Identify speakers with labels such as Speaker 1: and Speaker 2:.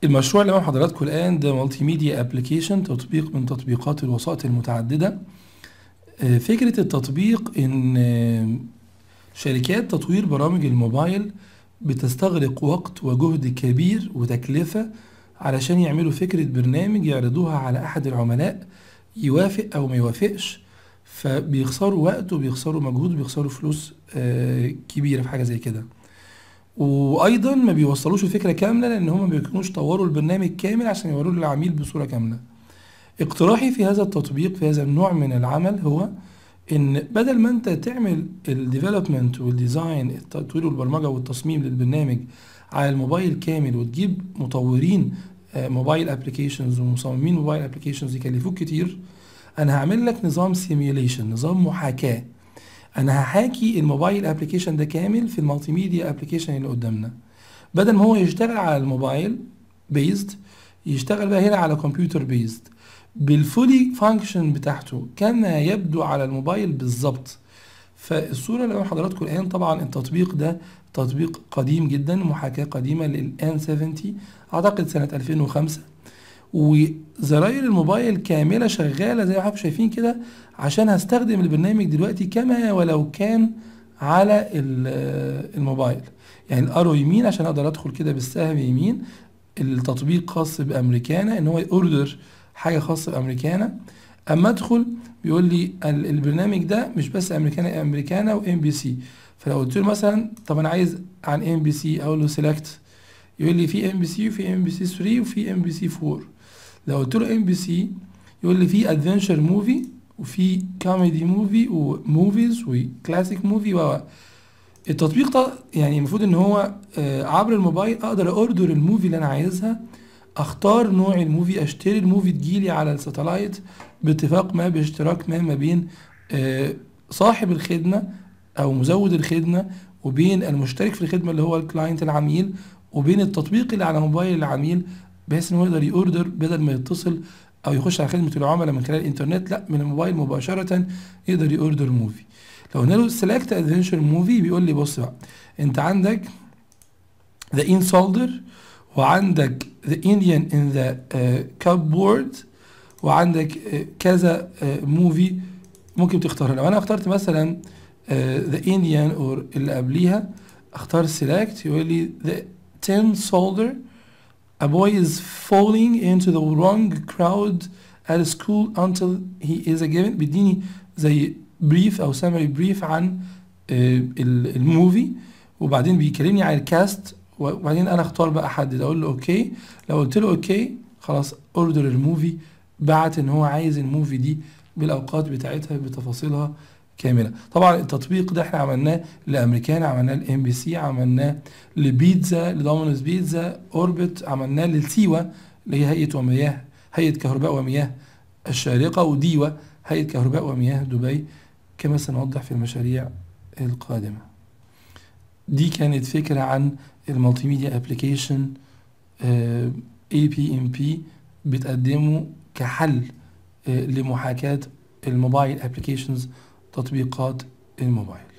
Speaker 1: المشروع اللي امام حضراتكم الان ده مالتي ميديا ابلكيشن تطبيق من تطبيقات الوسائط المتعدده آه، فكره التطبيق ان آه، شركات تطوير برامج الموبايل بتستغرق وقت وجهد كبير وتكلفه علشان يعملوا فكره برنامج يعرضوها على احد العملاء يوافق او ما يوافقش فبيخسروا وقت وبيخسروا مجهود وبيخسروا فلوس آه، كبيره في حاجه زي كده وايضا ما بيوصلوش الفكره كامله لان هم ما بيكونوش طوروا البرنامج كامل عشان يوروه للعميل بصوره كامله اقتراحي في هذا التطبيق في هذا النوع من العمل هو ان بدل ما انت تعمل الديفلوبمنت والديزاين التطوير والبرمجه والتصميم للبرنامج على الموبايل كامل وتجيب مطورين آه، موبايل ابلكيشنز ومصممين موبايل ابلكيشنز يكلفوك كتير انا هعمل لك نظام سيميوليشن نظام محاكاه انا هحاكي الموبايل ابلكيشن ده كامل في المالتي ميديا ابلكيشن اللي قدامنا بدل ما هو يشتغل على الموبايل بيزد يشتغل بقى هنا على كمبيوتر بيزد بالفولي فانكشن بتاعته كما يبدو على الموبايل بالظبط فالصورة اللي أمام حضراتكم الآن طبعا التطبيق ده تطبيق قديم جدا محاكاة قديمة للآن 70 أعتقد سنة 2005 وزراير الموبايل كاملة شغالة زي ما حضراتكم شايفين كده عشان هستخدم البرنامج دلوقتي كما ولو كان على ال- الموبايل يعني الارو يمين عشان اقدر ادخل كده بالسهم يمين التطبيق خاص بامريكانا ان هو اوردر حاجه خاصه بامريكانا اما ادخل بيقول لي ال- البرنامج ده مش بس امريكانا امريكانا وام بي سي فلو قلت له مثلا طب انا عايز عن ام بي سي اقول له سيلكت يقول لي في ام بي سي وفي ام بي سي 3 وفي ام بي سي 4 لو قلت له ام بي سي يقول لي في ادفنشر موفي وفي كوميدي موفي وموفيز وكلاسيك موفي و التطبيق ده يعني المفروض ان هو آه، عبر الموبايل اقدر اوردر الموفي اللي انا عايزها اختار نوع الموفي اشتري الموفي تجيلي على الساتلايت باتفاق ما باشتراك ما ما بين آه، صاحب الخدمة او مزود الخدمة وبين المشترك في الخدمة اللي هو الكلاينت العميل وبين التطبيق اللي على موبايل العميل بحيث ان هو يقدر يوردر بدل ما يتصل او يخش على خدمة العملاء من خلال الانترنت لا من الموبايل مباشرة يقدر يوردر موفي لو قلنا له سيلكت ادفنشر موفي بيقول لي بص بقى انت عندك ذا ان سولدر وعندك ذا انديان ان ذا كابورد وعندك آه، كذا موفي ممكن تختارها لو انا اخترت مثلا ذا انديان اور اللي قبليها اختار سيلكت يقول لي ذا 10 solder A boy is falling into the wrong crowd at school until he is a given بيديني زي بريف او سامري بريف عن آه، ال- الموفي وبعدين بيكلمني عن الكاست وبعدين انا اختار بقى احدد اقول له اوكي لو قلت له اوكي خلاص اوردر الموفي بعت ان هو عايز الموفي دي بالاوقات بتاعتها بتفاصيلها كامله طبعا التطبيق ده احنا عملناه لامريكان عملناه لام بي سي عملناه لبيتزا لدومينوز بيتزا اوربت عملناه للسيوا اللي هي هيئه ومياه هيئه كهرباء ومياه الشارقه وديوا هيئه كهرباء ومياه دبي كما سنوضح في المشاريع القادمه دي كانت فكره عن المالتي ميديا ابلكيشن اي بي ام بي بتقدمه كحل آه، لمحاكاه الموبايل ابلكيشنز تطبيقات الموبايل